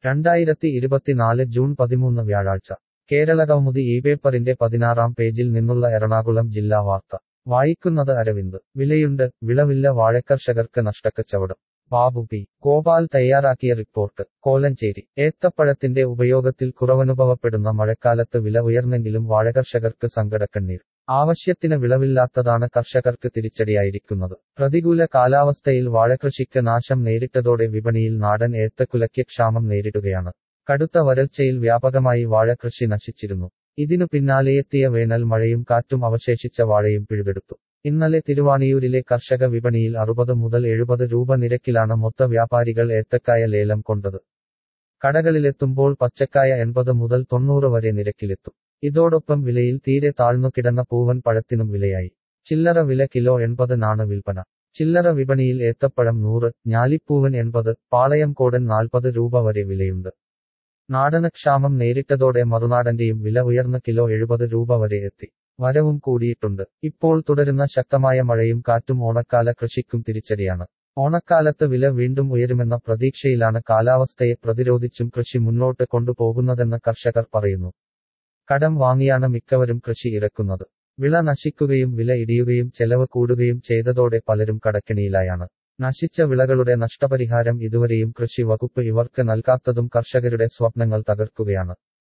രണ്ടായിരത്തി ഇരുപത്തിനാല് ജൂൺ പതിമൂന്ന് വ്യാഴാഴ്ച കേരളകൗമുദി ഈ പേപ്പറിന്റെ പതിനാറാം പേജിൽ നിന്നുള്ള എറണാകുളം ജില്ലാ വാർത്ത വായിക്കുന്നത് അരവിന്ദ് വിലയുണ്ട് വിളവില്ല വാഴക്കർഷകർക്ക് നഷ്ടക്കച്ചവടം ബാബു പി ഗോപാൽ തയ്യാറാക്കിയ റിപ്പോർട്ട് കോലഞ്ചേരി ഏത്തപ്പഴത്തിന്റെ ഉപയോഗത്തിൽ കുറവനുഭവപ്പെടുന്ന മഴക്കാലത്ത് വില ഉയർന്നെങ്കിലും വാഴകർഷകർക്ക് സങ്കടക്കണ്ണീർ ആവശ്യത്തിന് വിളവില്ലാത്തതാണ് കർഷകർക്ക് തിരിച്ചടിയായിരിക്കുന്നത് പ്രതികൂല കാലാവസ്ഥയിൽ വാഴകൃഷിക്ക് നാശം നേരിട്ടതോടെ വിപണിയിൽ നാടൻ ഏത്തക്കുലയ്ക്ക് ക്ഷാമം നേരിടുകയാണ് കടുത്ത വരൾച്ചയിൽ വ്യാപകമായി വാഴകൃഷി നശിച്ചിരുന്നു ഇതിനു പിന്നാലെയെത്തിയ വേനൽ മഴയും കാറ്റും അവശേഷിച്ച വാഴയും പിഴുതെടുത്തു ഇന്നലെ തിരുവാണിയൂരിലെ കർഷക വിപണിയിൽ അറുപത് മുതൽ എഴുപത് രൂപ നിരക്കിലാണ് മൊത്ത വ്യാപാരികൾ ഏത്തക്കായ ലേലം കൊണ്ടത് കടകളിലെത്തുമ്പോൾ പച്ചക്കായ എൺപത് മുതൽ തൊണ്ണൂറ് വരെ നിരക്കിലെത്തും ഇതോടൊപ്പം വിലയിൽ തീരെ താഴ്ന്നു കിടന്ന പൂവൻ പഴത്തിനും വിലയായി ചില്ലറ വില കിലോ എൺപതിനാണ് വിൽപ്പന ചില്ലറ വിപണിയിൽ ഏത്തപ്പഴം നൂറ് ഞാലിപ്പൂവൻ എൺപത് പാളയംകോടൻ നാൽപ്പത് രൂപ വരെ വിലയുണ്ട് നാടന് ക്ഷാമം നേരിട്ടതോടെ മറുനാടന്റെയും വില ഉയർന്ന കിലോ എഴുപത് രൂപ വരെ എത്തി വരവും കൂടിയിട്ടുണ്ട് ഇപ്പോൾ തുടരുന്ന ശക്തമായ മഴയും കാറ്റും ഓണക്കാല കൃഷിക്കും തിരിച്ചടിയാണ് ഓണക്കാലത്ത് വില വീണ്ടും ഉയരുമെന്ന പ്രതീക്ഷയിലാണ് കാലാവസ്ഥയെ പ്രതിരോധിച്ചും കൃഷി മുന്നോട്ട് കൊണ്ടുപോകുന്നതെന്ന് കർഷകർ പറയുന്നു കടം വാങ്ങിയാണ് മിക്കവരും കൃഷി ഇറക്കുന്നത് വിള നശിക്കുകയും വില ഇടിയുകയും ചെലവ് കൂടുകയും ചെയ്തതോടെ പലരും കടക്കെണിയിലായാണ് നശിച്ച വിളകളുടെ നഷ്ടപരിഹാരം ഇതുവരെയും കൃഷി വകുപ്പ് ഇവർക്ക് നൽകാത്തതും കർഷകരുടെ സ്വപ്നങ്ങൾ തകർക്കുകയാണ്